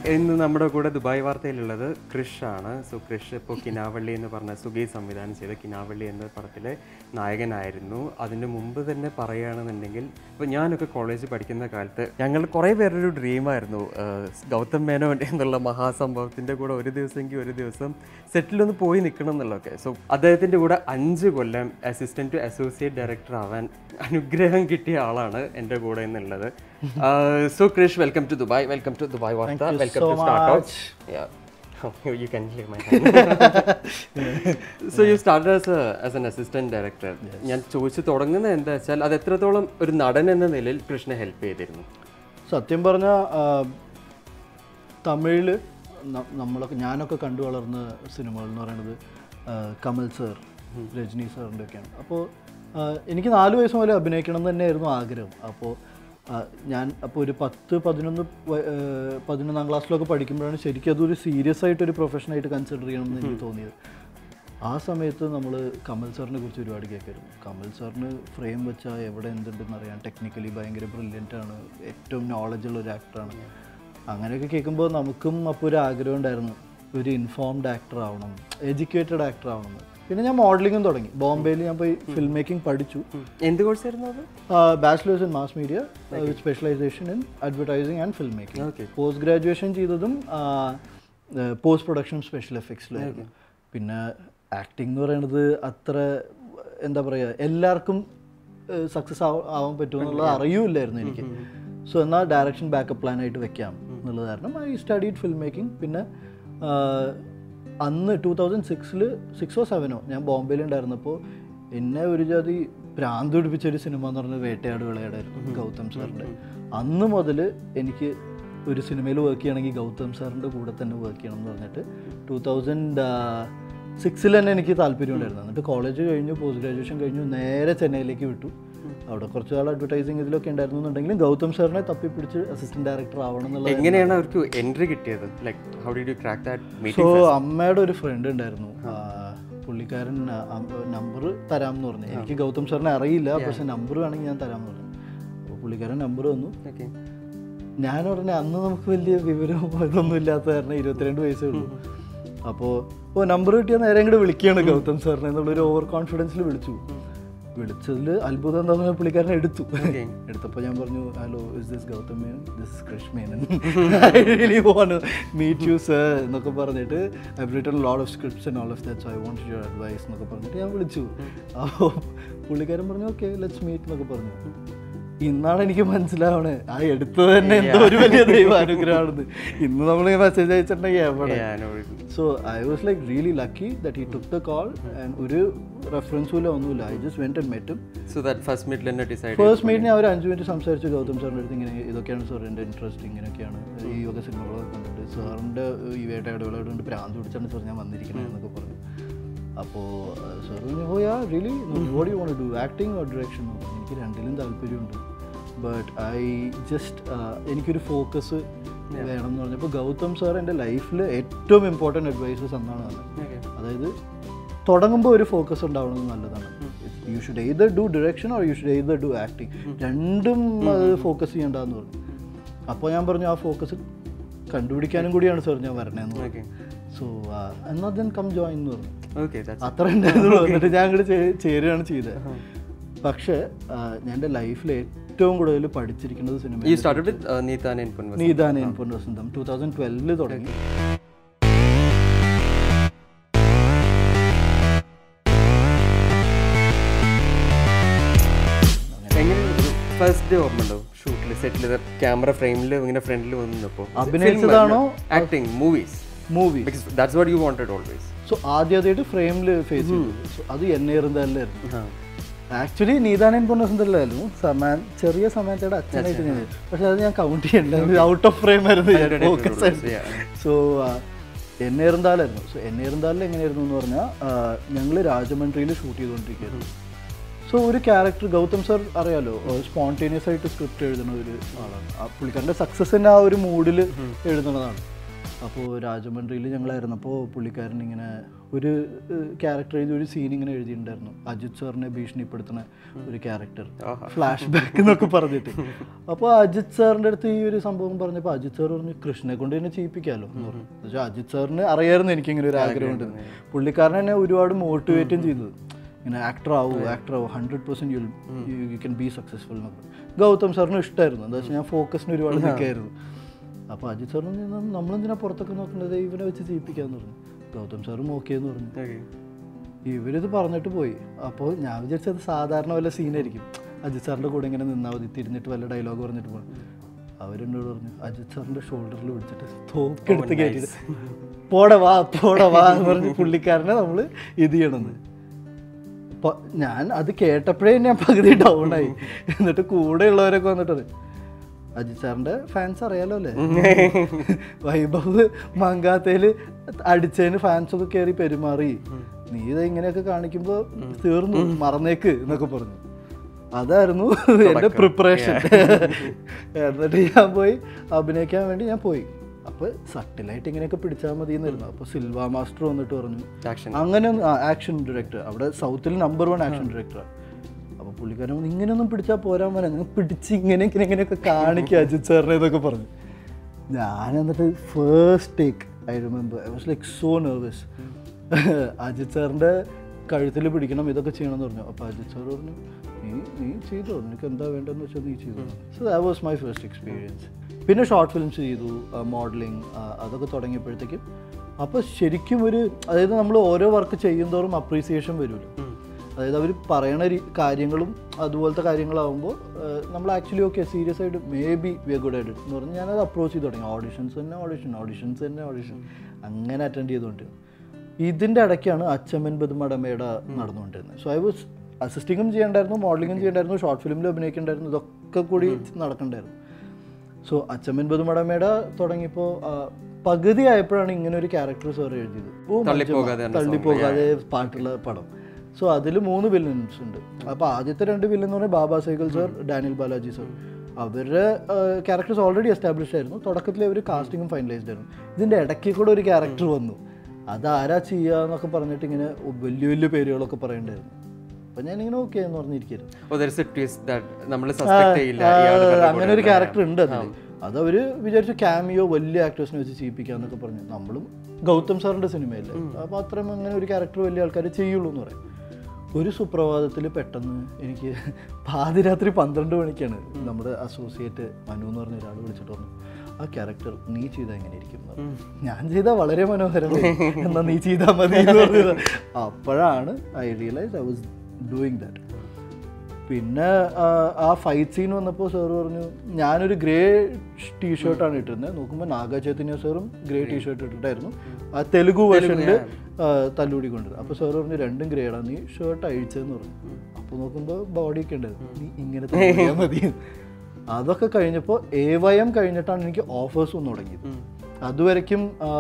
ഇന്ന് നമ്മുടെ കൂടെ ദുബായ് വാർത്തയിലുള്ളത് ക്രിഷ് ആണ് സോ ക്രിഷ് ഇപ്പോൾ കിനാവള്ളി എന്ന് പറഞ്ഞ സുഗി സംവിധാനം ചെയ്ത കിനാവള്ളി എന്ന പടത്തിലെ നായകനായിരുന്നു അതിന് മുമ്പ് തന്നെ പറയുകയാണെന്നുണ്ടെങ്കിൽ ഇപ്പോൾ ഞാനൊക്കെ കോളേജിൽ പഠിക്കുന്ന കാലത്ത് ഞങ്ങൾ കുറേ പേരൊരു ഡ്രീമായിരുന്നു ഗൗതം മേനോൻ എന്നുള്ള മഹാസംഭവത്തിൻ്റെ കൂടെ ഒരു ദിവസമെങ്കിൽ ഒരു ദിവസം സെറ്റിലൊന്ന് പോയി നിൽക്കണം എന്നുള്ളതൊക്കെ സോ അദ്ദേഹത്തിൻ്റെ കൂടെ അഞ്ച് കൊല്ലം അസിസ്റ്റൻറ്റ് ടു അസോസിയേറ്റ് ഡയറക്ടർ ആവാൻ അനുഗ്രഹം കിട്ടിയ ആളാണ് എൻ്റെ കൂടെ എന്നുള്ളത് so Krish welcome to Dubai welcome to Dubai വാർത്ത welcome to start out you can hear my so you start as as an assistant director ഞാൻ ചോദിച്ചു തുടങ്ങുന്നത് എന്താ വെച്ചാൽ അത് എത്രത്തോളം ഒരു നടൻ എന്ന നിലയിൽ കൃഷ്ണനെ ഹെൽപ്പ് ചെയ്തിരുന്നു സത്യം പറഞ്ഞാൽ തമിഴിൽ നമ്മളൊക്കെ ഞാനൊക്കെ കണ്ടു വളർന്ന സിനിമകൾ എന്ന് പറയുന്നത് ആ, കമൽ സർ രജനി സാറിൻ്റെ ഒക്കെയാണ് അപ്പോൾ ആ, എനിക്ക് നാല് വയസ്സ് മുതലേ അഭിനയിക്കണം എന്ന് തന്നെയായിരുന്നു ആഗ്രഹം അപ്പോൾ ആ, ഞാൻ അപ്പോൾ ഒരു പത്ത് പതിനൊന്ന് വ- ആ, പതിനൊന്നാം ക്ലാസ്സിലൊക്കെ പഠിക്കുമ്പോഴാണ് ശരിക്കും അതൊരു സീരിയസ് ആയിട്ടൊരു പ്രൊഫഷനായിട്ട് കൺസിഡർ ചെയ്യണം എന്ന് എനിക്ക് തോന്നിയത് ആ സമയത്ത് നമ്മൾ കമൽ സാറിനെ കുറിച്ച് ഒരുപാട് കേൾക്കായിരുന്നു കമൽ സാറിന് ഫ്രെയിം വെച്ചാൽ എവിടെ എന്തുണ്ടെന്ന് അറിയാം ടെക്നിക്കലി ഭയങ്കര ബ്രില്യൻ്റ് ആണ് ഏറ്റവും നോളജുള്ള ഒരു ആക്ടറാണ് അങ്ങനെയൊക്കെ കേൾക്കുമ്പോൾ നമുക്കും അപ്പോൾ ഒരു ആഗ്രഹം ഉണ്ടായിരുന്നു ഒരു ഇൻഫോംഡ് ആക്ടർ ആവണം എഡ്യൂക്കേറ്റഡ് ആക്ടർ ആവണം എന്ന്. പിന്നെ ഞാൻ മോഡലിങ്ങും തുടങ്ങി ബോംബെയിൽ ഞാൻ പോയി ഫിൽം മേക്കിംഗ് പഠിച്ചു എന്ത് കോഴ്സായിരുന്നു അത് bachelors in mass media with specialisation in advertising and film making Okay. Post graduation ചെയ്തതും പോസ്റ്റ് പ്രൊഡക്ഷൻ സ്പെഷ്യൽ എഫക്ട്സിലായിരുന്നു പിന്നെ ആക്ടിംഗ് എന്ന് പറയുന്നത് അത്ര എന്താ പറയുക എല്ലാവർക്കും സക്സസ് ആവാൻ പറ്റുമെന്നുള്ളത് അറിയൂലായിരുന്നു എനിക്ക് സോ എന്നാൽ ഡയറക്ഷൻ ബാക്കപ്പ് പ്ലാൻ ആയിട്ട് വെക്കാം എന്നുള്ളത് കാരണം ഐ സ്റ്റഡീഡ് ഫിൽം മേക്കിംഗ് പിന്നെ ആ, അന്ന് ടൂ തൗസൻഡ് സിക്സിൽ സിക്സോ സെവനോ ഞാൻ ബോംബെയിൽ ഉണ്ടായിരുന്നപ്പോൾ എന്നെ ഒരു ജാതി ഭ്രാന്ത് പിടിപ്പിച്ച ഒരു സിനിമ എന്ന് പറഞ്ഞത് വേട്ടയാട് വിളയാടായിരുന്നു ഗൗതം സാറിൻ്റെ അന്ന് മുതൽ എനിക്ക് ഒരു സിനിമയിൽ വർക്ക് ചെയ്യണമെങ്കിൽ ഗൗതം സാറിൻ്റെ കൂടെ തന്നെ വർക്ക് ചെയ്യണം എന്ന് പറഞ്ഞിട്ട് ടൂ തൗസൻഡ് സിക്സിൽ തന്നെ എനിക്ക് താല്പര്യം ഉണ്ടായിരുന്നു എന്നിട്ട് കോളേജ് കഴിഞ്ഞു പോസ്റ്റ് ഗ്രാജുവേഷൻ കഴിഞ്ഞു നേരെ ചെന്നൈയിലേക്ക് വിട്ടു അവിടെ കുറച്ച് നാൾ അഡ്വർടൈസിങ് ഇതിലൊക്കെ ഉണ്ടായിരുന്നു എന്നുണ്ടെങ്കിലും ഗൗതം സാറിനെ തപ്പിപ്പിടിച്ച് അസിസ്റ്റന്റ് ഡയറക്ടർ ആവണം എന്നുള്ള എങ്ങനെയാണ് അവർക്ക് എൻട്രി കിട്ടിയത് like how did you crack that so meeting അമ്മയുടെ ഒരു ഫ്രണ്ട് ഉണ്ടായിരുന്നു ആ, പുള്ളിക്കാരൻ നമ്പർ തരാമെന്ന് പറഞ്ഞു എനിക്ക് ഗൗതം സാറിനെ അറിയില്ല പക്ഷെ നമ്പർ വേണമെങ്കിൽ ഞാൻ തരാമെന്ന് പറഞ്ഞു അപ്പോൾ പുള്ളിക്കാരൻ നമ്പർ തന്നു ഓക്കെ ഞാൻ പറഞ്ഞ അന്ന് നമുക്ക് വലിയ വിവരവും ഇതൊന്നും ഇല്ലാത്ത കാരണം ഇരുപത്തിരണ്ട് വയസ്സേ ഉള്ളൂ അപ്പോൾ ഇപ്പോൾ നമ്പർ കിട്ടിയാൽ നേരെ ഇങ്ങോട്ട് വിളിക്കുകയാണ് ഗൗതം സാറിനെ എന്നുള്ളൊരു ഓവർ കോൺഫിഡൻസിൽ വിളിച്ചു വിളിച്ചതിൽ അത്ഭുതം എന്താ പറഞ്ഞാൽ പുള്ളിക്കാരനെ എടുത്തു എടുത്തപ്പോൾ ഞാൻ പറഞ്ഞു hello is this Gautham Menon this Krish Menon I really want meet you sir എന്നൊക്കെ പറഞ്ഞിട്ട് I written load of scripts and all of that so I want your advice എന്നൊക്കെ പറഞ്ഞിട്ട് ഞാൻ വിളിച്ചു അപ്പോൾ പുള്ളിക്കാരൻ പറഞ്ഞു ഓക്കെ ലെറ്റ്സ് മീറ്റ് എന്നൊക്കെ പറഞ്ഞു ഇന്നാണ് എനിക്ക് മനസ്സിലാവണേ ആ എടുത്തത് തന്നെ എന്തോ ഒരു വലിയ ദൈവാനുഗ്രഹമാണെന്ന് ഇന്ന് നമ്മൾ മെസ്സേജ് അയച്ചിട്ടുണ്ടെങ്കിൽ എവിടെ so I was like really lucky that he took the call and ഒരു റെഫറൻസും ഇല്ല ഒന്നുമില്ല ഐ ജസ്റ്റ് വെൻറ്റ് ആൻഡ് മെറ്റും സോ ദാറ്റ് ഫസ്റ്റ് മീറ്റിൽ തന്നെ ഡിസൈഡ് ഫസ്റ്റ് മീറ്റിന് അവർ അഞ്ച് മിനിറ്റ് സംസാരിച്ചു ഗൗതം സാറിൻ്റെ അടുത്ത് ഇങ്ങനെ ഇതൊക്കെയാണ് സാർ എൻ്റെ ഇൻട്രസ്റ്റ് ഇങ്ങനെയൊക്കെയാണ് ഈ യോഗ സിനിമകളൊക്കെ കണ്ടിട്ട് സാറിൻ്റെ ഈ വേട്ടയാടുകളോട് കൊണ്ട് പ്രാന്ത് പിടിച്ചാണ് സാർ ഞാൻ വന്നിരിക്കുന്നത് എന്നൊക്കെ പറഞ്ഞു അപ്പോൾ സാർ പറഞ്ഞു oh ya really what you want do acting or direction എനിക്ക് രണ്ടിലും താല്പര്യമുണ്ട് ബട്ട് ഐ ജസ്റ്റ് എനിക്കൊരു ഫോക്കസ് വേണം എന്ന് പറഞ്ഞപ്പോൾ ഗൗതം സാർ എൻ്റെ ലൈഫിൽ ഏറ്റവും ഇമ്പോർട്ടൻറ്റ് അഡ്വൈസസ് എന്നാണ് പറഞ്ഞത് അതായത് തുടങ്ങുമ്പോൾ ഒരു ഫോക്കസ് ഉണ്ടാവണമെന്ന് നല്ലതാണ് you should either do direction or you should either do acting രണ്ടും ഫോക്കസ് ചെയ്യേണ്ടതെന്ന് പറഞ്ഞു അപ്പോൾ ഞാൻ പറഞ്ഞു ആ ഫോക്കസ് കണ്ടുപിടിക്കാനും കൂടിയാണ് സാർ ഞാൻ വരണേന്ന് പറഞ്ഞു സോ എന്നാൽ ദെൻ കം ജോയിൻ എന്ന് പറഞ്ഞു ഓക്കെ ദാറ്റ്സ് അത്ര ഉണ്ടായിരുന്നുള്ളൂ എന്നിട്ട് ഞാൻ അങ്ങോട്ട് ചേരുകയാണ് ചെയ്തത് പക്ഷേ ആ, ഞാൻ എൻ്റെ ലൈഫിൽ ഏറ്റവും കൂടുതൽ പഠിച്ചിരിക്കുന്നത് cinema you started with Neethane En പൊൻവസ് നീതാന ഇൻഫോൺ വസന്തം ടൂ തൗസൻഡ് ട്വൽവിൽ തുടങ്ങി എങ്ങനെ ഫസ്റ്റ് ഡേ ഓർമ്മ ഉണ്ടോ ഷൂട്ടിൽ സെറ്റിൽ ക്യാമറ ഫ്രെയിമിൽ ഇങ്ങനെ ഫ്രണ്ടിൽ വന്നപ്പോൾ അഭിനയിച്ചതാണോ? Acting movies movie because that's what you wanted always so ആദ്യമായിട്ട് ഫ്രെയിമിൽ ഫേസ് ചെയ്തു സോ അത് എന്നെ ഇരുന്നല്ലായിരുന്നു ആക്ച്വലി നീതാനൻ പൊന്നസന്തല്ലായിരുന്നു സമാൻ ചെറിയ സമാനത്തയുടെ അച്ഛനായിട്ട് ഞാൻ പക്ഷെ അത് ഞാൻ കൗണ്ട് ചെയ്യണ്ട ഔട്ട് ഓഫ് ഫ്രെയിം ആയിരുന്നു ഫോക്കസ് സോ എന്നെ ഇരുന്നാലായിരുന്നു സോ എന്നെ ഇരുന്നാലിൽ എങ്ങനെയായിരുന്നു എന്ന് പറഞ്ഞാൽ ഞങ്ങൾ രാജമന്ത്രിയിൽ ഷൂട്ട് ചെയ്തുകൊണ്ടിരിക്കുകയായിരുന്നു സോ ഒരു ക്യാരക്ടർ ഗൗതം സർ അറിയാലോ സ്പോണ്ടേനിയസ് ആയിട്ട് സ്ക്രിപ്റ്റ് എഴുതുന്ന ഒരു ആളാണ് ആ പുള്ളിക്കാരൻ്റെ സക്സസിൻ്റെ ആ ഒരു മൂഡിൽ എഴുതുന്നതാണ് അപ്പോൾ രാജമന്ത്രിയിൽ ഞങ്ങളായിരുന്നപ്പോൾ പുള്ളിക്കാരൻ ഇങ്ങനെ ഒരു ക്യാരക്ടർ എഴുതി ഒരു സീൻ ഇങ്ങനെ എഴുതിയിട്ടുണ്ടായിരുന്നു അജിത് സാറിനെ ഭീഷണിപ്പെടുത്തുന്ന ഒരു ക്യാരക്ടർ ഫ്ലാഷ് ബാക്ക് എന്നൊക്കെ പറഞ്ഞിട്ട് അപ്പോൾ അജിത് സാറിൻ്റെ അടുത്ത് ഈ ഒരു സംഭവം പറഞ്ഞപ്പോൾ അജിത് സാർ പറഞ്ഞു കൃഷ്ണനെ കൊണ്ട് തന്നെ ചെയ്യിപ്പിക്കാമല്ലോ എന്ന് പറഞ്ഞു പക്ഷേ അജിത് സാറിന് അറിയായിരുന്നു എനിക്കിങ്ങനെ ഒരു ആഗ്രഹം ഉണ്ടെന്ന് പുള്ളിക്കാരൻ എന്നെ ഒരുപാട് മോട്ടിവേറ്റും ചെയ്തത് ഇങ്ങനെ ആക്ടർ ആവൂ ആക്ടർ ആവൂ hundred percent you you can be successful എന്നൊക്കെ ഗൗതം സാറിന് ഇഷ്ടമായിരുന്നു എന്താ വെച്ചാൽ ഞാൻ ഫോക്കസിന് ഒരുപാട് നിൽക്കായിരുന്നു അപ്പോൾ അജിത് സാറിന് നമ്മളെന്തിനാ പുറത്തൊക്കെ നോക്കേണ്ടത് ഇവനെ വെച്ച് ചെയ്യിപ്പിക്കാന്ന് പറഞ്ഞു ഗൗതം സാറും ഓക്കെ എന്ന് പറഞ്ഞു ഓക്കെ ഇവരിത് പറഞ്ഞിട്ട് പോയി അപ്പോൾ ഞാൻ വിചാരിച്ചത് സാധാരണ വല്ല സീനായിരിക്കും അജിത് സാറിൻ്റെ കൂടെ ഇങ്ങനെ നിന്നാൽ മതി തിരിഞ്ഞിട്ട് വല്ല ഡയലോഗ് പറഞ്ഞിട്ട് പോകണം അവരെന്നോട് പറഞ്ഞു അജിത് സാറിൻ്റെ ഷോൾഡറിൽ പിടിച്ചിട്ട് തോക്കെടുത്ത് കയറ്റിട്ട് പോടെ വാ പോടെ വാ എന്ന് പറഞ്ഞ് പുള്ളിക്കാരനെ നമ്മൾ ഇത് ചെയ്യണമെന്ന് അപ്പോൾ ഞാൻ അത് കേട്ടപ്പോഴേ ഞാൻ പകുതി ഡൗൺ ആയി എന്നിട്ട് കൂടെയുള്ളവരൊക്കെ വന്നിട്ട് പറയും, അജിത് സാറിന്റെ ഫാൻസ് അറിയാലോ അല്ലേ വൈഭവ് മങ്കാത്തയില് അടിച്ചതിന് ഫാൻസ് ഒക്കെ കയറി പെരുമാറി നീ ഇത് ഇങ്ങനെയൊക്കെ കാണിക്കുമ്പോ തീർന്നു മറന്നേക്ക് എന്നൊക്കെ പറഞ്ഞു അതായിരുന്നു എൻ്റെ പ്രിപ്പറേഷൻ എന്നിട്ട് ഞാൻ പോയി അഭിനയിക്കാൻ വേണ്ടി ഞാൻ പോയി അപ്പൊ സട്ടിലായിട്ട് ഇങ്ങനെയൊക്കെ പിടിച്ചാൽ മതി എന്നായിരുന്നു അപ്പൊ സിൽവ മാസ്റ്റർ വന്നിട്ട് പറഞ്ഞു ആക്ഷൻ അങ്ങനെ ആക്ഷൻ ഡയറക്ടർ അവിടെ സൗത്തിൽ നമ്പർ വൺ ആക്ഷൻ ഡയറക്ടർ അപ്പൊ പുള്ളിക്കാരൻ പറഞ്ഞു, ഇങ്ങനെയൊന്നും പിടിച്ചാൽ പോരാൻ പറയാം നിങ്ങൾ പിടിച്ച് ഇങ്ങനെ ഇങ്ങനെ ഇങ്ങനെയൊക്കെ കാണിക്കുക അജിത് സാറിനെ എന്നൊക്കെ പറഞ്ഞു ഞാൻ എന്നിട്ട് first take I remember I was like so nervous Ajith സാറിൻ്റെ കഴുത്തിൽ പിടിക്കണം ഇതൊക്കെ ചെയ്യണമെന്ന് പറഞ്ഞു അപ്പോൾ അജിത് സാർ പറഞ്ഞു നീ നീ ചെയ്തോ നിനക്ക് എന്താ വേണ്ടതെന്ന് വെച്ചാൽ നീ ചെയ്തോ so that was my first experience പിന്നെ ഷോർട്ട് ഫിലിംസ് ചെയ്തു മോഡലിംഗ് അതൊക്കെ തുടങ്ങിയപ്പോഴത്തേക്കും അപ്പോൾ ശരിക്കും ഒരു അതായത് നമ്മൾ ഓരോ വർക്ക് ചെയ്യുന്തോറും അപ്രീസിയേഷൻ വരുമല്ലോ അതായത് അവർ പറയണ രീ- കാര്യങ്ങളും അതുപോലത്തെ കാര്യങ്ങളാവുമ്പോൾ നമ്മൾ ആക്ച്വലി ഓക്കെ സീരിയസ് ആയിട്ട് മേ ബി വി ഗുഡ് ആയിട്ട് എന്ന് പറഞ്ഞ് ഞാനത് അപ്രോച്ച് ചെയ്ത് തുടങ്ങി ഓഡിഷൻസ് തന്നെ ഓഡിഷൻ ഓഡിഷൻസ് തന്നെ ഓഡിഷൻ അങ്ങനെ അറ്റൻഡ് ചെയ്തുകൊണ്ട് ഇതിൻ്റെ ഇടയ്ക്കാണ് അച്ചമ്മൻ ബദുമടമേട നടന്നുകൊണ്ടിരുന്നത് സോ ഐ വാസ് അസിസ്റ്റിങ്ങും ചെയ്യണ്ടായിരുന്നു മോഡലിങ്ങും ചെയ്യണ്ടായിരുന്നു ഷോർട്ട് ഫിലിമിൽ അഭിനയിക്കണ്ടായിരുന്നു ഇതൊക്കെ കൂടി നടക്കണ്ടായിരുന്നു സോ അച്ചമ്മൻ ബദുമടമേട തുടങ്ങിയപ്പോൾ പകുതി ആയപ്പോഴാണ് ഇങ്ങനെ ഒരു ക്യാരക്ടർ സാർ എഴുതിയത് ഓ തള്ളിപ്പോകാതെ എന്ന തള്ളിപ്പോകാതെ പാട്ടുള്ള പടം സോ അതിൽ മൂന്ന് വില്ലൻസ് ഉണ്ട് അപ്പോൾ ആദ്യത്തെ രണ്ട് വില്ലൻ എന്ന് പറഞ്ഞാൽ ബാബാ സൈക്കിൾ സർ ഡാനിയൽ ബാലാജി സർ അവരുടെ ക്യാരക്ടേഴ്സ് ഓൾറെഡി എസ്റ്റാബ്ലിഷ്ഡ് ആയിരുന്നു തുടക്കത്തിൽ അവർ കാസ്റ്റിംഗും ഫൈനലൈസ്ഡ് ആയിരുന്നു ഇതിൻ്റെ ഇടയ്ക്ക് കൂടെ ഒരു ക്യാരക്ടർ വന്നു അതാരാ ചെയ്യുക എന്നൊക്കെ പറഞ്ഞിട്ട് ഇങ്ങനെ വലിയ വലിയ പേരുകളൊക്കെ പറയണ്ടായിരുന്നു അപ്പം ഞാനിങ്ങനെ ഓക്കെ എന്ന് പറഞ്ഞിരിക്കുന്നു oh there is a twist that നമ്മൾ സസ്പെക്ട് ചെയ്യില്ല ഇയാള് ആ, ഇവരുടെ അങ്ങനെ കൂടെ ഒരു ക്യാരക്ടർ ഉണ്ട് അതിൽ അതവര് വിചാരിച്ചു ക്യാമിയോ വലിയ ആക്ടേഴ്സിനെ വെച്ച് ചെയ്യിപ്പിക്കാന്നൊക്കെ പറഞ്ഞു നമ്മളും ഗൗതം സാറിന്റെ സിനിമയല്ലേ അപ്പൊ അത്രയും അങ്ങനെ ഒരു ക്യാരക്ടർ വലിയ ആൾക്കാർ ചെയ്യുള്ളൂ എന്ന് പറയും ഒരു സുപ്രഭാതത്തിൽ പെട്ടെന്ന് എനിക്ക് പാതിരാത്രി പന്ത്രണ്ട് മണിക്കാണ് നമ്മുടെ അസോസിയേറ്റ് മനു എന്ന് പറഞ്ഞ ഒരാൾ വിളിച്ചിട്ട് പറഞ്ഞു ആ ക്യാരക്ടർ നീ ചെയ്താൽ എങ്ങനെ ഇരിക്കും എന്ന് പറഞ്ഞു. ഞാൻ ചെയ്താൽ വളരെ മനോഹരമായി എന്നാൽ നീ ചെയ്താൽ മതി എന്ന് പറഞ്ഞത് അപ്പോഴാണ് I realise I was doing that പിന്നെ ആ, ആ ഫൈറ്റ് സീൻ വന്നപ്പോൾ സാർ പറഞ്ഞു ഞാനൊരു ഗ്രേ ടീഷർട്ടാണ് ഇട്ടിരുന്നത് നോക്കുമ്പോൾ നാഗ ചൈതന്യ സാറും ഗ്രേ ടീഷർട്ട് ഇട്ടിട്ടായിരുന്നു ആ തെലുഗു വേർഷനിൽ തല്ലുകൂടിക്കൊണ്ടിരുന്നത് അപ്പോൾ സാർ പറഞ്ഞു രണ്ടും ഗ്രേഡാണ് നീ ഷർട്ട് അഴിച്ചതെന്ന് പറഞ്ഞു അപ്പോൾ നോക്കുമ്പോൾ ബോഡിയൊക്കെ ഉണ്ടായിരുന്നു നീ ഇങ്ങനെ തന്നെ ചെയ്യാൻ മതി അതൊക്കെ കഴിഞ്ഞപ്പോൾ എ വൈ എം കഴിഞ്ഞിട്ടാണ് എനിക്ക് ഓഫേഴ്സ് വന്നു തുടങ്ങിയത് അതുവരയ്ക്കും ആ,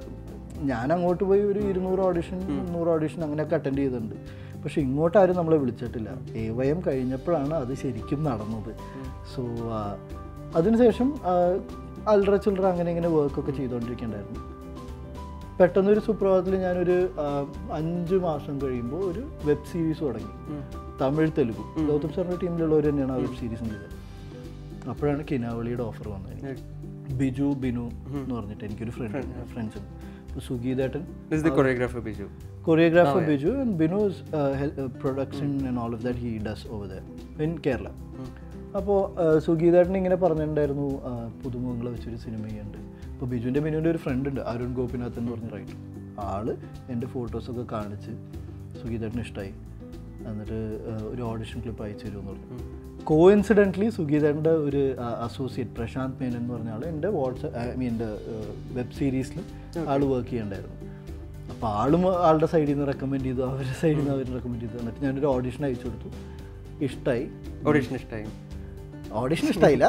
ഞാൻ അങ്ങോട്ട് പോയി ഒരു ഇരുന്നൂറ് ഓഡിഷൻ മുന്നൂറ് ഓഡിഷൻ അങ്ങനെയൊക്കെ അറ്റൻഡ് ചെയ്തിട്ടുണ്ട് പക്ഷെ ഇങ്ങോട്ട് ആരും നമ്മളെ വിളിച്ചിട്ടില്ല എ വൈ എം കഴിഞ്ഞപ്പോഴാണ് അത് ശരിക്കും നടന്നത് സോ അതിനുശേഷം ആ, അൽറ ചില്ലറ അങ്ങനെ ഇങ്ങനെ വർക്കൊക്കെ ചെയ്തുകൊണ്ടിരിക്കണ്ടായിരുന്നു പെട്ടെന്നൊരു സുപ്രഭാതത്തിൽ ഞാനൊരു ആ, അഞ്ച് മാസം കഴിയുമ്പോൾ ഒരു വെബ് സീരീസ് തുടങ്ങി തമിഴ് തെലുഗു ഗൗതം സാറിൻ്റെ ടീമിലുള്ളവർ തന്നെയാണ് ആ വെബ് സീരീസും ചെയ്തത് അപ്പോഴാണ് കിനാവളിയുടെ ഓഫർ വന്നത് എനിക്ക്. ബിജു ബിനു എന്ന് പറഞ്ഞിട്ട് എനിക്കൊരു ഫ്രണ്ട് ഫ്രണ്ട്സ് ഉണ്ട് അപ്പോൾ സുഗീതേട്ടൻ This is the choreographer Biju. choreographer Biju and Binu is uh, hel- uh, production and all of that he does over there in Kerala. അപ്പോൾ സുഗീതേട്ടൻ ഇങ്ങനെ പറഞ്ഞിട്ടുണ്ടായിരുന്നു ആ, പുതുമുഖങ്ങളെ വെച്ചൊരു സിനിമ ചെയ്യുന്നുണ്ട് അപ്പോൾ ബിജുവിൻ്റെ ബിനുവിൻ്റെ ഒരു ഫ്രണ്ട് ഉണ്ട് അരുൺ ഗോപിനാഥ് എന്ന് പറഞ്ഞ റൈറ്റർ ആള് എൻ്റെ ഫോട്ടോസൊക്കെ കാണിച്ച് സുഗീതേട്ടന് ഇഷ്ടമായി എന്നിട്ട് ആ, ഒരു ഓഡിഷൻ ക്ലിപ്പ് അയച്ചു തരുമെന്ന് പറഞ്ഞു കോയിൻസിഡൻ്റ്ലി സുഗീതേട്ടൻ്റെ ഒരു അസോസിയേറ്റ് പ്രശാന്ത് മേനൻ എന്ന് പറഞ്ഞ ആൾ എൻ്റെ വാട്സപ്പ് ഐ മീൻ എൻ്റെ വെബ് സീരീസിൽ ആൾ വർക്ക് ചെയ്യണ്ടായിരുന്നു അപ്പോൾ ആളും ആളുടെ സൈഡിൽ നിന്ന് റെക്കമെൻഡ് ചെയ്തു അവരുടെ സൈഡിൽ നിന്ന് അവർ റെക്കമെൻഡ് ചെയ്തു എന്നിട്ട് ഞാനൊരു ഓഡിഷൻ അയച്ചു കൊടുത്തു ഇഷ്ടമായി Audition ഇഷ്ടായി. ഓഡിഷൻ ഇഷ്ടമായില്ല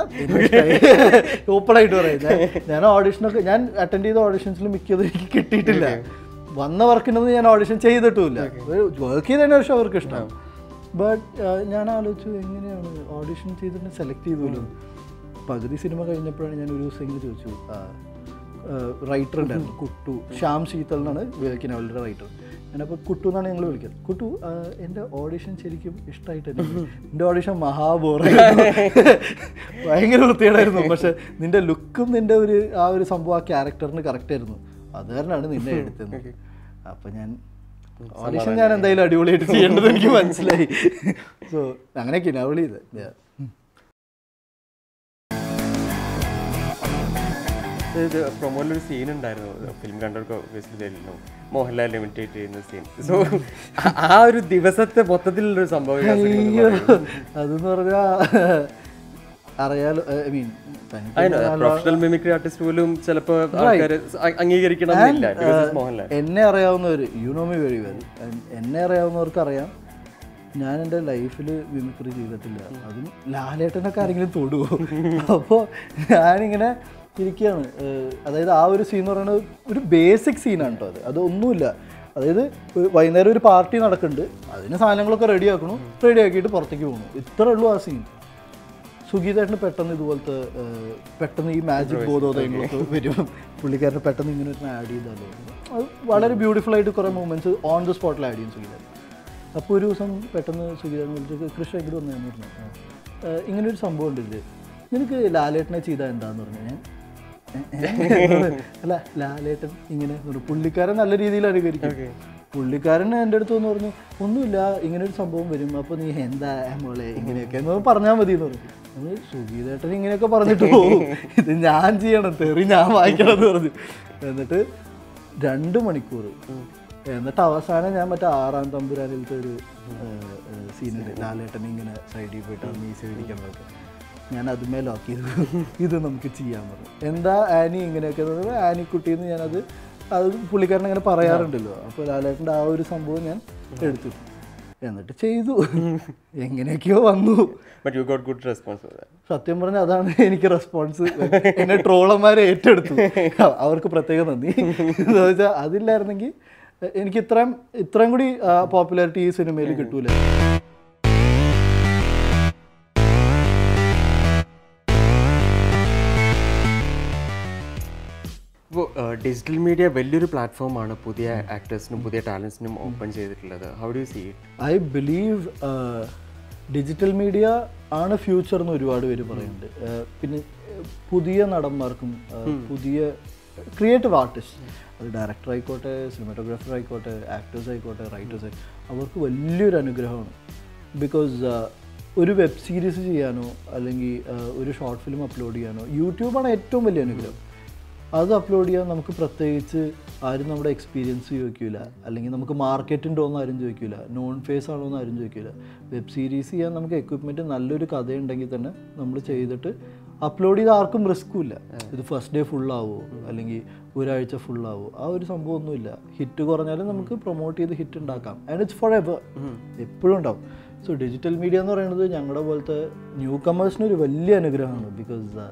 ഓപ്പൺ ആയിട്ട് പറയാം ഞാൻ ഞാൻ ഓഡിഷനൊക്കെ ഞാൻ അറ്റൻഡ് ചെയ്ത ഓഡിഷൻസിൽ മിക്കതും എനിക്ക് കിട്ടിയിട്ടില്ല വന്ന വർക്കിനൊന്നും ഞാൻ ഓഡിഷൻ ചെയ്തിട്ടുമില്ല വർക്ക് ചെയ്തതിന് പക്ഷേ അവർക്ക് ഇഷ്ടം ബട്ട് ഞാൻ ആലോചിച്ചു എങ്ങനെയാണ് ഓഡിഷൻ ചെയ്തിട്ട് സെലക്ട് ചെയ്തല്ലോ പകുതി സിനിമ കഴിഞ്ഞപ്പോഴാണ് ഞാൻ ഒരു ദിവസം ഇങ്ങനെ ചോദിച്ചു റൈറ്റർ ഉണ്ടായിരുന്നു കുട്ടു ശ്യാം ശീതൽ എന്നാണ് കിനവലിൻ്റെ റൈറ്റർ ഞാനപ്പോൾ കുട്ടു എന്നാണ് ഞങ്ങൾ വിളിക്കുന്നത് കുട്ടു ആ, എൻ്റെ ഓഡിഷൻ ശരിക്കും ഇഷ്ടമായിട്ട് എൻ്റെ ഓഡിഷൻ മഹാബോറായിരുന്നു ഭയങ്കര വൃത്തികേടായിരുന്നു പക്ഷെ നിന്റെ ലുക്കും നിന്റെ ഒരു ആ ഒരു സംഭവം ആ ക്യാരക്ടറിന് കറക്റ്റ് ആയിരുന്നു അത് കാരണമാണ് നിന്നെ എടുത്തത് അപ്പം ഞാൻ ഓഡിഷൻ ഞാൻ എന്തായാലും അടിപൊളിയായിട്ട് ചെയ്യേണ്ടത് എനിക്ക് മനസ്സിലായി സോ അങ്ങനെയൊക്കെ കിനാവളി ഇത് Yeah. ഇത് പ്രൊമോയിൽ ഒരു സീൻ ഉണ്ടായിരുന്നു ഫിലിം കണ്ടവർക്ക് obviously തെളിഞ്ഞു മോഹൻലാൽ ഇമിറ്റേറ്റ് ചെയ്യുന്ന സീൻ സോ ആ ഒരു ദിവസത്തെ മൊത്തത്തിലുള്ളൊരു സംഭവ വികാസങ്ങൾ എന്ന് അയ്യോ പറയുന്നത്. അതെന്ന് പറഞ്ഞാ അറിയാലോ ഐ മീൻ അതിന് പ്രൊഫഷണൽ മിമിക്രി ആർട്ടിസ്റ്റ് പോലും ചിലപ്പോൾ ആൾക്കാർ അംഗീകരിക്കണമെന്നില്ല because it's മോഹൻലാൽ എന്നെ അറിയാവുന്നവർ you know me very well എന്നെ അറിയാവുന്നവർക്ക് അറിയാം ഞാൻ എൻ്റെ ലൈഫിൽ മിമിക്രി ചെയ്തിട്ടില്ല അതും ലാലേട്ടനൊക്കെ ആരെങ്കിലും തൊടുവോ അപ്പോൾ ഞാനിങ്ങനെ ഇരിക്കുകയാണ് ഏഹ് അതായത് ആ ഒരു സീൻ എന്ന് പറയുന്നത് ഒരു ബേസിക് സീനാണ് കേട്ടോ അത് അതൊന്നുമില്ല അതായത് ഒരു വൈകുന്നേരം ഒരു പാർട്ടി നടക്കുന്നുണ്ട് അതിന് സാധനങ്ങളൊക്കെ റെഡി ആക്കണു റെഡി ആക്കിയിട്ട് പുറത്തേക്ക് പോകണു ഇത്രേ ഉള്ളൂ ആ സീൻ സുഗീതേട്ടന് പെട്ടെന്ന് ഇതുപോലത്തെ ഏഹ്, പെട്ടെന്ന് ഈ മാജിക് ബോധോദയങ്ങളൊക്കെ വരും പുള്ളിക്കാരന് പെട്ടെന്ന് ഇങ്ങനെ ഒരു ആഡ് ചെയ്താലോ അത് വളരെ ബ്യൂട്ടിഫുൾ ആയിട്ട് കുറേ മൂമെന്റ്സ് ഓൺ ദ സ്പോട്ടിൽ ആഡ് ചെയ്യും സുഗീതേട്ടൻ അപ്പോൾ ഒരു ദിവസം പെട്ടെന്ന് സുഗീതേട്ടൻ വിളിച്ചിട്ട് കൃഷ്ണ ഇവിടെ വന്നതെന്ന് പറഞ്ഞു "ആ, ഏഹ്, ഇങ്ങനെ ഒരു സംഭവം ഉണ്ടില്ലേ നിനക്ക് ലാലേട്ടനെ ചെയ്താൽ എന്താന്ന് പറഞ്ഞു ഞാൻ "ഏ, ഏ?" അല്ല ലാലേട്ടൻ ഇങ്ങനെ എന്ന് പറഞ്ഞു. പുള്ളിക്കാരൻ നല്ല രീതിയിൽ അനുകരിക്കും പുള്ളിക്കാരൻ എൻ്റെ അടുത്ത് വന്ന് പറഞ്ഞു ഒന്നുമില്ല ഇങ്ങനെ ഒരു സംഭവം വരും അപ്പോൾ നീ എന്താ മോളെ ഇങ്ങനെയൊക്കെ എന്ന് പറഞ്ഞാൽ മതി എന്ന് പറഞ്ഞു നമ്മൾ സുഗീതേട്ടൻ ഇങ്ങനെയൊക്കെ പറഞ്ഞിട്ട് പോകും ഇത് ഞാൻ ചെയ്യണം തെറി ഞാൻ വായിക്കണം എന്ന് പറഞ്ഞു എന്നിട്ട് രണ്ട് മണിക്കൂർ എന്നിട്ട് അവസാനം ഞാൻ മറ്റേ ആറാം തമ്പുരാനിലത്തെ ഒരു സീനുണ്ട് ലാലേട്ടൻ ഇങ്ങനെ സൈഡിൽ പോയിട്ട് ആ മീശ പിടിക്കുന്നതൊക്കെ ഞാൻ അതുമേ ലോക്ക് ചെയ്തു ഇത് നമുക്ക് ചെയ്യാൻ പറഞ്ഞു എന്താ ആനി ഇങ്ങനെയൊക്കെ എന്ന് പറഞ്ഞാൽ ആനിക്കുട്ടിന്ന് ഞാനത് അത് പുള്ളിക്കാരൻ അങ്ങനെ പറയാറുണ്ടല്ലോ അപ്പോൾ ലാലേട്ടൻ്റെ ആ ഒരു സംഭവം ഞാൻ എടുത്തു എന്നിട്ട് ചെയ്തു എങ്ങനെയൊക്കെയോ വന്നു but you got good response സത്യം പറഞ്ഞാൽ അതാണ് എനിക്ക് റെസ്പോൺസ് എന്നെ ട്രോളന്മാരെ ഏറ്റെടുത്തു അവർക്ക് പ്രത്യേകം നന്ദി എന്ന് വെച്ചാൽ അതില്ലായിരുന്നെങ്കിൽ എനിക്ക് ഇത്രയും ഇത്രയും കൂടി പോപ്പുലാരിറ്റി ഈ സിനിമയിൽ കിട്ടൂല ഇപ്പോൾ ഡിജിറ്റൽ മീഡിയ വലിയൊരു പ്ലാറ്റ്ഫോമാണ് പുതിയ ആക്ടേഴ്സിനും പുതിയ ടാലൻസിനും ഓപ്പൺ ചെയ്തിട്ടുള്ളത് how do see it I believe digital media ആണ് ഫ്യൂച്ചർ എന്ന് ഒരുപാട് പേര് പറയുന്നുണ്ട് Uh, പിന്നെ uh, പുതിയ നടന്മാർക്കും uh, പുതിയ ക്രിയേറ്റീവ് ആർട്ടിസ്റ്റ് അത് ഡയറക്ടർ ആയിക്കോട്ടെ സിനിമാറ്റോഗ്രാഫർ ആയിക്കോട്ടെ ആക്ടേഴ്സ് ആയിക്കോട്ടെ റൈറ്റേഴ്സ് അവർക്ക് വലിയൊരു അനുഗ്രഹമാണ് ബിക്കോസ് ഒരു വെബ് സീരീസ് ചെയ്യാനോ അല്ലെങ്കിൽ uh, ഒരു ഷോർട്ട് ഫിലിം അപ്ലോഡ് ചെയ്യാനോ യൂട്യൂബാണ് ഏറ്റവും വലിയ അനുഗ്രഹം അത് അപ്ലോഡ് ചെയ്യാൻ നമുക്ക് പ്രത്യേകിച്ച് ആരും നമ്മുടെ എക്സ്പീരിയൻസ് ചോദിക്കില്ല അല്ലെങ്കിൽ നമുക്ക് മാർക്കറ്റ് ഉണ്ടോ എന്ന് ആരും ചോദിക്കില്ല നോൺ ഫേസ് ആണോ എന്ന് ആരും ചോദിക്കില്ല വെബ് സീരീസ് ചെയ്യാൻ നമുക്ക് എക്വിപ്മെൻറ്റ് നല്ലൊരു കഥയുണ്ടെങ്കിൽ തന്നെ നമ്മൾ ചെയ്തിട്ട് അപ്ലോഡ് ചെയ്ത് ആർക്കും റിസ്ക്കും ഇല്ല ഇത് ഫസ്റ്റ് ഡേ ഫുള്ളാവോ അല്ലെങ്കിൽ ഒരാഴ്ച ഫുള്ളാവോ ആ ഒരു സംഭവമൊന്നുമില്ല ഹിറ്റ് കുറഞ്ഞാലും നമുക്ക് പ്രൊമോട്ട് ചെയ്ത് ഹിറ്റ് ഉണ്ടാക്കാം ആൻഡ് ഇറ്റ്സ് ഫോർ എവർ എപ്പോഴും ഉണ്ടാവും സോ ഡിജിറ്റൽ മീഡിയ എന്ന് പറയുന്നത് ഞങ്ങളുടെ പോലത്തെ ന്യൂ കമേഴ്സിന് ഒരു വലിയ അനുഗ്രഹമാണ് ബിക്കോസ്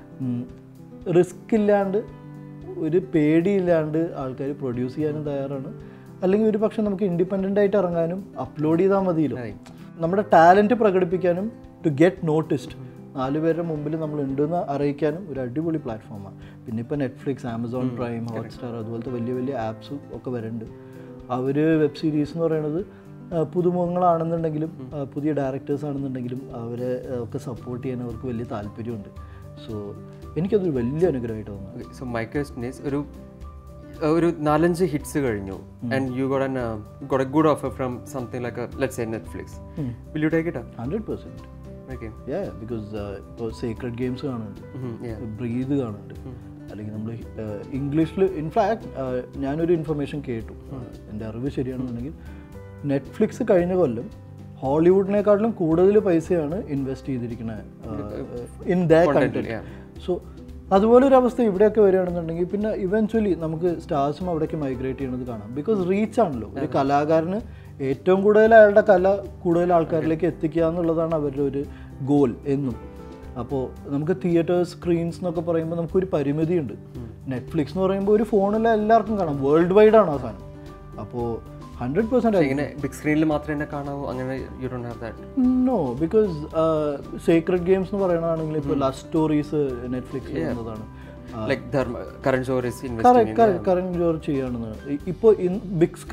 റിസ്ക് ഇല്ലാണ്ട് ഒരു പേടിയില്ലാണ്ട് ആൾക്കാർ പ്രൊഡ്യൂസ് ചെയ്യാനും തയ്യാറാണ് അല്ലെങ്കിൽ ഒരു പക്ഷെ നമുക്ക് ഇൻഡിപെൻഡൻ്റ് ആയിട്ട് ഇറങ്ങാനും അപ്ലോഡ് ചെയ്താൽ മതിയല്ലോ നമ്മുടെ ടാലൻറ്റ് പ്രകടിപ്പിക്കാനും ടു ഗെറ്റ് നോട്ടിസ്ഡ് നാല് പേരുടെ മുമ്പിൽ നമ്മൾ ഉണ്ടെന്ന് അറിയിക്കാനും ഒരു അടിപൊളി പ്ലാറ്റ്ഫോമാണ് പിന്നെ ഇപ്പോൾ നെറ്റ്ഫ്ലിക്സ് ആമസോൺ പ്രൈം ഹോട്ട്സ്റ്റാർ അതുപോലത്തെ വലിയ വലിയ ആപ്സ് ഒക്കെ വരുന്നുണ്ട് അവർ വെബ് സീരീസ് എന്ന് പറയുന്നത് ആ, പുതുമുഖങ്ങളാണെന്നുണ്ടെങ്കിലും ആ, പുതിയ ഡയറക്ടേഴ്സ് ആണെന്നുണ്ടെങ്കിലും അവരെ ആ, ഒക്കെ സപ്പോർട്ട് ചെയ്യാൻ അവർക്ക് വലിയ താല്പര്യമുണ്ട് സോ എനിക്കതൊരു വലിയ അനുഗ്രഹമായിട്ട് തോന്നുന്നു സോ മൈ ക്വസ്റ്റൻ ഈസ് ഒരു ഒരു നാലഞ്ച് ഹിറ്റ്സ് കഴിഞ്ഞു and you got an got a good offer from something like let's say Netflix will you take it hundred percent okay ya because ഇപ്പോൾ സീക്രട്ട് ഗെയിംസ് കാണുന്നുണ്ട് breath കാണുന്നുണ്ട് അല്ലെങ്കിൽ നമ്മൾ ഇംഗ്ലീഷിൽ ഇൻഫാക്ട് ഞാനൊരു ഇൻഫർമേഷൻ കേട്ടു എൻ്റെ അറിവ് ശരിയാണെന്നുണ്ടെങ്കിൽ നെറ്റ്ഫ്ലിക്സ് കഴിഞ്ഞ കൊല്ലം ഹോളിവുഡിനെക്കാട്ടിലും കൂടുതൽ പൈസയാണ് ഇൻവെസ്റ്റ് ചെയ്തിരിക്കുന്നത് ഇൻ ദ കണ്ടന്റ് സോ അതുപോലെ ഒരു അവസ്ഥ ഇവിടെയൊക്കെ വരികയാണെന്നുണ്ടെങ്കിൽ പിന്നെ ഇവൻച്വലി നമുക്ക് സ്റ്റാർസും അവിടേക്ക് മൈഗ്രേറ്റ് ചെയ്യണത് കാണാം ബിക്കോസ് റീച്ച് ആണല്ലോ ഒരു കലാകാരന് ഏറ്റവും കൂടുതൽ അയാളുടെ കല കൂടുതൽ ആൾക്കാരിലേക്ക് എത്തിക്കുക എന്നുള്ളതാണ് അവരുടെ ഒരു ഗോൾ എന്നും അപ്പോൾ നമുക്ക് തിയേറ്റേഴ്സ് സ്ക്രീൻസ് എന്നൊക്കെ പറയുമ്പോൾ നമുക്കൊരു പരിമിതിയുണ്ട് നെറ്റ്ഫ്ലിക്സ് എന്ന് പറയുമ്പോൾ ഒരു ഫോണിൽ എല്ലാവർക്കും കാണാം വേൾഡ് വൈഡ് ആണ് ആ സാധനം അപ്പോൾ ഹൺഡ്രഡ് പെർസെൻറ്റ് ഇങ്ങനെ ബിഗ് സ്ക്രീനിൽ മാത്രമേ എന്നെ കാണാവൂ അങ്ങനെ you don't have that no because secret games എന്ന് പറയുന്നതാണെങ്കിൽ ഇപ്പോൾ ലവ് സ്റ്റോറീസ് നെറ്റ്ഫ്ലിക്സിൽ വന്നതാണ് like Dharma Karan Johar is investing Karan Johar ചെയ്യുകയാണെന്ന് ഇപ്പോൾ ബിഗ് സ്ക്രീൻ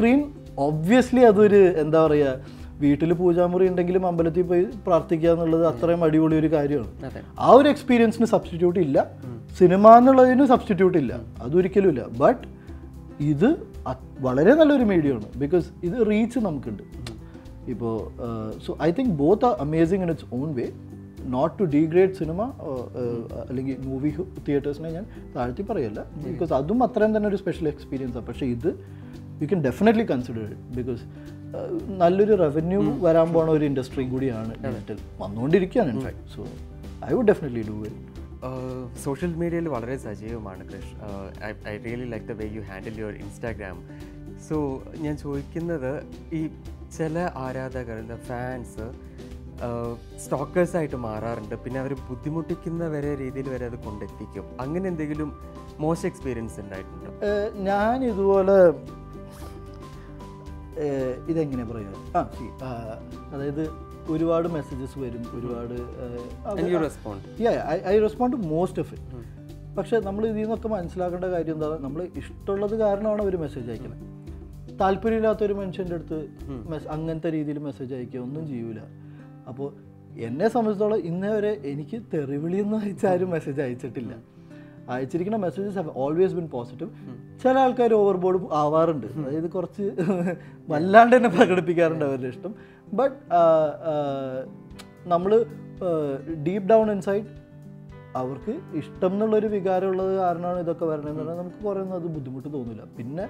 ഒബ്വിയസ്ലി അതൊരു എന്താ പറയുക വീട്ടിൽ പൂജാമുറി ഉണ്ടെങ്കിലും അമ്പലത്തിൽ പോയി പ്രാർത്ഥിക്കുക എന്നുള്ളത് അത്രയും അടിപൊളി ഒരു കാര്യമാണ് അതെ ആ ഒരു എക്സ്പീരിയൻസിന് സബ്സ്റ്റിറ്റ്യൂട്ട് ഇല്ല സിനിമ എന്നുള്ളതിന് സബ്സ്റ്റിറ്റ്യൂട്ട് ഇല്ല അതൊരിക്കലും ഇല്ല ബട്ട് ഇത് അത് വളരെ നല്ലൊരു മീഡിയമാണ് ബിക്കോസ് ഇത് റീച്ച് നമുക്കുണ്ട് ഇപ്പോൾ so I think both are amazing in its own way not to degrade cinema അല്ലെങ്കിൽ മൂവി തിയേറ്റേഴ്സിനെ ഞാൻ താഴ്ത്തി പറയല്ല ബിക്കോസ് അതും അത്രയും തന്നെ ഒരു സ്പെഷ്യൽ എക്സ്പീരിയൻസാണ് പക്ഷേ ഇത് you can definitely consider it because നല്ലൊരു റവന്യൂ വരാൻ പോണ ഒരു ഇൻഡസ്ട്രിയും കൂടിയാണ് ഡിജിറ്റൽ വന്നുകൊണ്ടിരിക്കുകയാണ് in fact so I would definitely do it social മീഡിയയിൽ വളരെ സജീവമാണ് Krish I really like the way you handle your Instagram so ഞാൻ ചോദിക്കുന്നത് ഈ ചില ആരാധകർ ഫാൻസ് സ്റ്റോക്കേഴ്സായിട്ട് മാറാറുണ്ട് പിന്നെ അവർ ബുദ്ധിമുട്ടിക്കുന്ന വരെ രീതിയിൽ വരെ അത് കൊണ്ടെത്തിക്കും അങ്ങനെ എന്തെങ്കിലും മോശം എക്സ്പീരിയൻസ് ഉണ്ടായിട്ടുണ്ടോ ഏഹ് ഞാൻ ഇതുപോലെ ഏഹ് ഇതെങ്ങനെ പറയുക ആ see, ആ, അതായത് ഒരുപാട് മെസ്സേജസ് വരും ഒരുപാട് And you respond. I respond to most of it പക്ഷെ നമ്മൾ ഇതിൽ നിന്നൊക്കെ മനസ്സിലാക്കേണ്ട കാര്യം എന്താ നമ്മൾ ഇഷ്ടമുള്ളത് കാരണമാണ് അവർ മെസ്സേജ് അയക്കുന്നത് താല്പര്യമില്ലാത്ത ഒരു മനുഷ്യൻ്റെ അടുത്ത് മെസ് അങ്ങനത്തെ രീതിയിൽ മെസ്സേജ് അയക്കുക ഒന്നും ചെയ്യൂല അപ്പോൾ എന്നെ സംബന്ധിച്ചിടത്തോളം ഇന്നേ വരെ എനിക്ക് തെറിവിളി എന്ന് അയച്ചാരും മെസ്സേജ് അയച്ചിട്ടില്ല അയച്ചിരിക്കുന്ന messages have always been positive ചില ആൾക്കാർ ഓവർബോർഡ് ആവാറുണ്ട് അതായത് കുറച്ച് വല്ലാണ്ട് തന്നെ പ്രകടിപ്പിക്കാറുണ്ട് അവരുടെ ഇഷ്ടം ബട്ട് നമ്മൾ ഡീപ്പ് ഡൗൺ ഇൻസൈഡ് അവർക്ക് ഇഷ്ടം എന്നുള്ളൊരു വികാരമുള്ളത് കാരണമാണ് ഇതൊക്കെ വരണമെന്ന് പറഞ്ഞാൽ നമുക്ക് കുറേ ഒന്നും അത് ബുദ്ധിമുട്ട് തോന്നില്ല പിന്നെ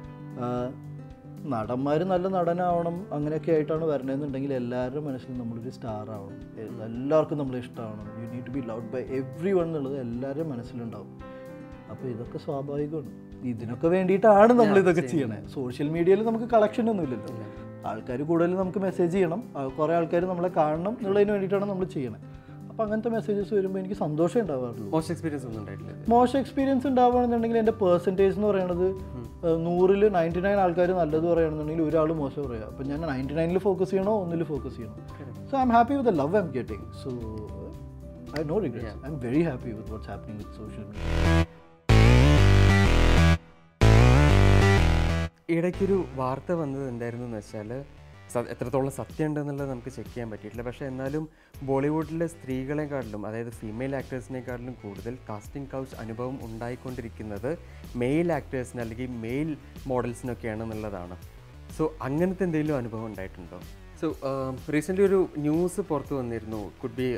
നടന്മാർ നല്ല നടനാവണം അങ്ങനെയൊക്കെ ആയിട്ടാണ് വരണമെന്നുണ്ടെങ്കിൽ എല്ലാവരുടെ മനസ്സിലും നമ്മളൊരു സ്റ്റാർ ആവണം എ- എല്ലാവർക്കും നമ്മളെ ഇഷ്ടമാവണം you need to be loved by everyone എന്നുള്ളത് എല്ലാവരുടെയും മനസ്സിലുണ്ടാവും അപ്പോൾ ഇതൊക്കെ സ്വാഭാവികമാണ് ഇതിനൊക്കെ വേണ്ടിയിട്ടാണ് നമ്മൾ ഇതൊക്കെ ചെയ്യണേ സോഷ്യൽ മീഡിയയിൽ നമുക്ക് കളക്ഷൻ ഒന്നുമില്ലല്ലോ ആൾക്കാർ കൂടുതൽ നമുക്ക് മെസ്സേജ് ചെയ്യണം ആ, കുറേ ആൾക്കാർ നമ്മളെ കാണണം എന്നുള്ളതിന് വേണ്ടിയിട്ടാണ് നമ്മൾ ചെയ്യണേ അപ്പോൾ അങ്ങനത്തെ മെസ്സേജസ് വരുമ്പോൾ എനിക്ക് സന്തോഷം ഉണ്ടാവാറുള്ളൂ മോശം എക്സ്പീരിയൻസ് ഒന്നും ഉണ്ടായിട്ടില്ല മോശം എക്സ്പീരിയൻസ് ഉണ്ടാവുകയാണെന്നുണ്ടെങ്കിൽ എൻ്റെ പെർസെൻറ്റേജ് എന്ന് പറയുന്നത് നൂറിൽ നയൻറ്റി നയൻ ആൾക്കാർ നല്ലത് പറയുകയാണെന്നുണ്ടെങ്കിൽ ഒരാൾ മോശം പറയുക അപ്പോൾ ഞാൻ നയൻറ്റി നയനിൽ ഫോക്കസ് ചെയ്യണോ ഒന്നിൽ ഫോക്കസ് ചെയ്യണോ so I'm happy with the love I'm getting so I no regrets I'm very happy with what's happening with social media ഇടയ്ക്കൊരു വാർത്ത വന്നത് എന്തായിരുന്നു എന്ന് വെച്ചാൽ സ- എത്രത്തോളം സത്യം ഉണ്ടെന്നുള്ളത് നമുക്ക് ചെക്ക് ചെയ്യാൻ പറ്റിയിട്ടില്ല പക്ഷേ എന്നാലും ബോളിവുഡിലെ സ്ത്രീകളെക്കാട്ടിലും അതായത് ഫീമെയിൽ ആക്ടേഴ്സിനെക്കാട്ടിലും കൂടുതൽ കാസ്റ്റിംഗ് കൗച്ച് അനുഭവം ഉണ്ടായിക്കൊണ്ടിരിക്കുന്നത് മെയിൽ ആക്ടേഴ്സിന് അല്ലെങ്കിൽ മെയിൽ മോഡൽസിനൊക്കെയാണെന്നുള്ളതാണ് സോ അങ്ങനത്തെ എന്തെങ്കിലും അനുഭവം ഉണ്ടായിട്ടുണ്ടോ സോ റീസെൻ്റ്ലി ഒരു ന്യൂസ് പുറത്തു വന്നിരുന്നു കുഡ് ബി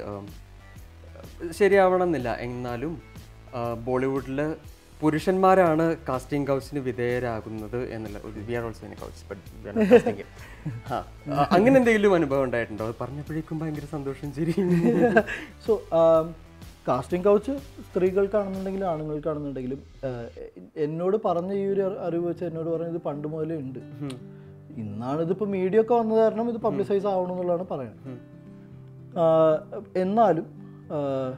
ശരിയാവണം എന്നില്ല എന്നാലും ബോളിവുഡിൽ പുരുഷന്മാരാണ് കാസ്റ്റിംഗ് കൗച്ചിന് വിധേയരാകുന്നത് എന്നുള്ള ഒരു we are also in couch but അങ്ങനെ എന്തെങ്കിലും അനുഭവം ഉണ്ടായിട്ടുണ്ടോ അത് പറഞ്ഞപ്പോഴേക്കും ഭയങ്കര സന്തോഷം ചിരി സോ കാസ്റ്റിംഗ് കൗച്ച് സ്ത്രീകൾക്കാണെന്നുണ്ടെങ്കിലും ആണുങ്ങൾക്കാണെന്നുണ്ടെങ്കിലും ആഹ്, എന്നോട് പറഞ്ഞ ഈ ഒരു അറിവ് വെച്ച് എന്നോട് പറഞ്ഞത് പണ്ട് മുതലേ ഉണ്ട് ഇന്നാണ് ഇതിപ്പോൾ മീഡിയ ഒക്കെ വന്നത് കാരണം ഇത് പബ്ലിസൈസ് ആവണം എന്നുള്ളതാണ് പറയുന്നത് ആഹ്, എന്നാലും ആഹ്,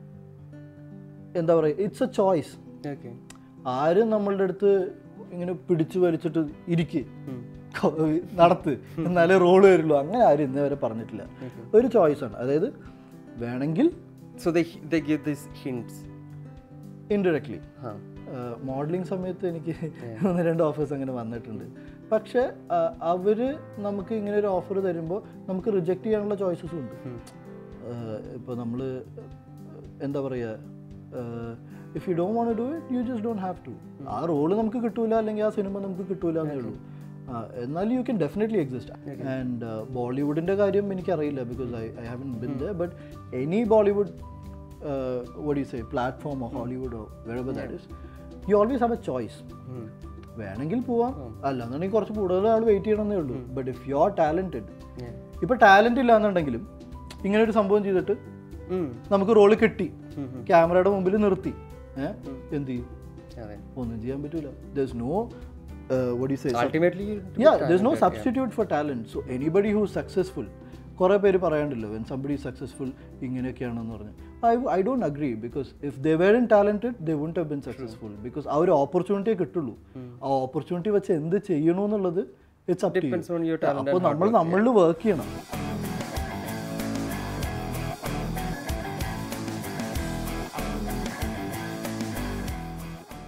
എന്താ പറയുക ഇറ്റ്സ് എ ചോയ്സ് ഓക്കെ ആരും നമ്മളുടെ അടുത്ത് ഇങ്ങനെ പിടിച്ചു വലിച്ചിട്ട് ഇരിക്ക് നടത്ത് എന്നാലേ റോള് വരുള്ളൂ അങ്ങനെ ആരും ഇന്നേ വരെ പറഞ്ഞിട്ടില്ല ഒരു ചോയ്സാണ് അതായത് വേണമെങ്കിൽ so the give this hints indirectly ആ മോഡലിംഗ് സമയത്ത് എനിക്ക് ഒന്ന് രണ്ട് ഓഫേഴ്സ് അങ്ങനെ വന്നിട്ടുണ്ട് പക്ഷേ അവർ നമുക്ക് ഇങ്ങനെ ഒരു ഓഫർ തരുമ്പോൾ നമുക്ക് റിജക്റ്റ് ചെയ്യാനുള്ള ചോയ്സസും ഉണ്ട് ഇപ്പോൾ നമ്മൾ എന്താ പറയുക if you don't want do it you just don't have to ആ റോള് നമുക്ക് കിട്ടൂല അല്ലെങ്കിൽ ആ സിനിമ നമുക്ക് കിട്ടൂല എന്നേ ഉള്ളൂ ആ, എന്നാൽ you can definitely exist and ബോളിവുഡിൻ്റെ കാര്യം എനിക്കറിയില്ല because I I haven't been the but any Bollywood what you say platform or Hollywood വെറബർ that is you always have a choice വേണമെങ്കിൽ പോവാം അല്ലാന്നുണ്ടെങ്കിൽ കുറച്ച് കൂടുതൽ ആൾ വെയിറ്റ് ചെയ്യണമെന്നേ ഉള്ളൂ but if you are talented ഇപ്പോൾ ടാലൻ്റ് ഇല്ല എന്നുണ്ടെങ്കിലും ഇങ്ങനെ ഒരു സംഭവം ചെയ്തിട്ട് നമുക്ക് റോള് കിട്ടി ക്യാമറയുടെ മുമ്പിൽ നിർത്തി ഏഹ് എന്ത് ചെയ്യും അതെ ഒന്നും ചെയ്യാൻ പറ്റൂല thus no what you say ultimately yeah there's no substitute for talent so anybody who's successful കുറേ പേര് പറയാണ്ടല്ലോ വെൻ സംബഡി സക്സസ്ഫുൾ ഇങ്ങനെയൊക്കെയാണെന്ന് പറഞ്ഞ് I I don't agree because if they were in talented they wouldn't have been successful because ആ ഒരു ഓപ്പർച്യൂണിറ്റിയെ കിട്ടുള്ളൂ ആ ഓപ്പർച്യൂണിറ്റി വെച്ച് എന്ത് ചെയ്യണമെന്നുള്ളത് it's up Depends on your talent അപ്പോൾ നമ്മൾ നമ്മളിൽ വർക്ക് ചെയ്യണം സോ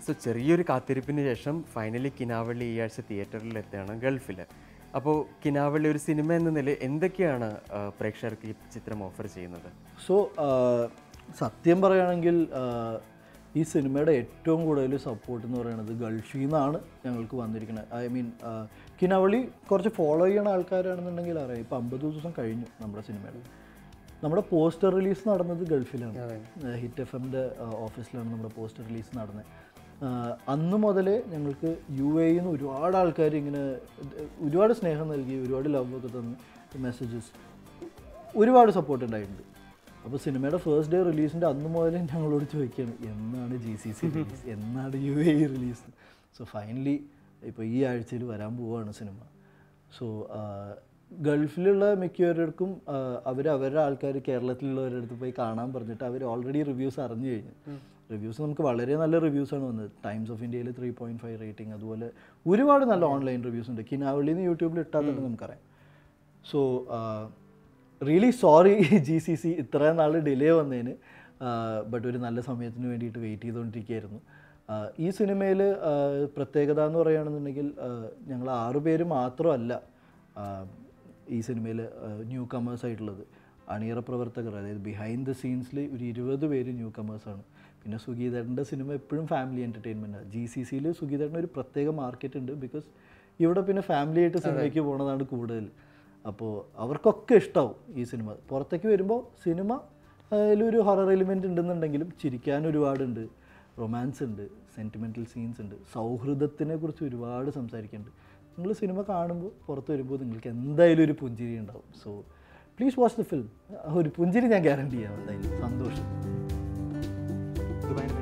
സോ ചെറിയൊരു കാത്തിരിപ്പിന് ശേഷം ഫൈനലി കിനാവള്ളി ഈ ആഴ്ച തിയേറ്ററിൽ എത്തുകയാണ് ഗൾഫിൽ അപ്പോൾ കിനാവള്ളി ഒരു സിനിമ എന്ന നിലയിൽ എന്തൊക്കെയാണ് ആ, പ്രേക്ഷകർക്ക് ഈ ചിത്രം ഓഫർ ചെയ്യുന്നത് സോ സത്യം പറയുകയാണെങ്കിൽ ആ, ഈ സിനിമയുടെ ഏറ്റവും കൂടുതൽ സപ്പോർട്ട് എന്ന് പറയുന്നത് ഗൾഫിൽ നിന്നാണ് ഞങ്ങൾക്ക് വന്നിരിക്കുന്നത് ഐ മീൻ കിനവളി കുറച്ച് ഫോളോ ചെയ്യണ ആൾക്കാരാണെന്നുണ്ടെങ്കിൽ അറിയാം ഇപ്പോൾ അമ്പത് ദിവസം കഴിഞ്ഞു നമ്മുടെ സിനിമയുടെ നമ്മുടെ പോസ്റ്റർ റിലീസ് നടന്നത് ഗൾഫിലാണ് ഹിറ്റ് എഫ് എമ്മിൻ്റെ ഓഫീസിലാണ് നമ്മുടെ പോസ്റ്റർ റിലീസ് നടന്നത് ആഹ് അന്ന് മുതലേ ഞങ്ങൾക്ക് യു എയിൽ നിന്ന് ഒരുപാട് ആൾക്കാർ ഇങ്ങനെ ഒരുപാട് സ്നേഹം നൽകി ഒരുപാട് ലവ് ഒക്കെ തന്ന് മെസ്സേജസ് ഒരുപാട് സപ്പോർട്ട് ഉണ്ടായിട്ടുണ്ട് അപ്പോൾ സിനിമയുടെ ഫസ്റ്റ് ഡേ റിലീസിൻ്റെ അന്ന് മുതലേ ഞങ്ങളോട് ചോദിക്കുകയാണ് എന്നാണ് ജി സി സി റിലീസ് എന്നാണ് U A release so finally ഇപ്പോൾ ഈ ആഴ്ചയിൽ വരാൻ പോവുകയാണ് സിനിമ സോ ഗൾഫിലുള്ള മിക്കവരുടെക്കും അവർ അവരുടെ ആൾക്കാർ കേരളത്തിലുള്ളവരുടെ അടുത്ത് പോയി കാണാൻ പറഞ്ഞിട്ട് അവർ ഓൾറെഡി റിവ്യൂസ് അറിഞ്ഞു കഴിഞ്ഞു റിവ്യൂസ് നമുക്ക് വളരെ നല്ല റിവ്യൂസ് ആണ് വന്നത് ടൈംസ് ഓഫ് ഇന്ത്യയിൽ ത്രീ പോയിൻറ്റ് ഫൈവ് റേറ്റിംഗ് അതുപോലെ ഒരുപാട് നല്ല ഓൺലൈൻ റിവ്യൂസ് ഉണ്ട് കിനാവള്ളിന്ന് യൂട്യൂബിൽ ഇട്ടാൽ തന്നെ നമുക്കറിയാം so really sorry G C C ഇത്രയും നാൾ ഡിലേ വന്നതിന് ബട്ട് ഒരു നല്ല സമയത്തിന് വേണ്ടിയിട്ട് വെയിറ്റ് ചെയ്തുകൊണ്ടിരിക്കുകയായിരുന്നു ആഹ് ഈ സിനിമയിൽ പ്രത്യേകത എന്ന് പറയുകയാണെന്നുണ്ടെങ്കിൽ ഞങ്ങൾ ആറ് പേര് മാത്രമല്ല ആഹ് ഈ സിനിമയിൽ ന്യൂ കമേഴ്സ് ആയിട്ടുള്ളത് അണിയറ പ്രവർത്തകർ അതായത് ബിഹൈൻഡ് ദ സീൻസിൽ ഒരു ഇരുപത് പേര് ന്യൂ കമേഴ്സാണ് പിന്നെ സുഗീതേട്ടൻ്റെ സിനിമ എപ്പോഴും ഫാമിലി എൻ്റർടൈൻമെൻറ്റാണ് ജി സി സിയിൽ സുഗീതേട്ടന് ഒരു പ്രത്യേക മാർക്കറ്റ് ഉണ്ട് ബിക്കോസ് ഇവിടെ പിന്നെ ഫാമിലി ആയിട്ട് സിനിമയ്ക്ക് പോണതാണ് കൂടുതൽ അപ്പോൾ അവർക്കൊക്കെ ഇഷ്ടമാവും ഈ സിനിമ പുറത്തേക്ക് വരുമ്പോൾ സിനിമ അതിലൊരു ഹൊറർ എലിമെൻ്റ് ഉണ്ടെന്നുണ്ടെങ്കിലും ചിരിക്കാൻ ഒരുപാടുണ്ട് റൊമാൻസ് ഉണ്ട് സെൻറ്റിമെൻറ്റൽ സീൻസ് ഉണ്ട് സൗഹൃദത്തിനെ കുറിച്ച് ഒരുപാട് സംസാരിക്കുന്നുണ്ട് നിങ്ങൾ സിനിമ കാണുമ്പോൾ പുറത്ത് വരുമ്പോൾ നിങ്ങൾക്ക് എന്തായാലും ഒരു പുഞ്ചിരി ഉണ്ടാവും so please watch the film ഒരു പുഞ്ചിരി ഞാൻ ഗ്യാരണ്ടി ചെയ്യാം എന്തായാലും സന്തോഷം ദുബായിൽ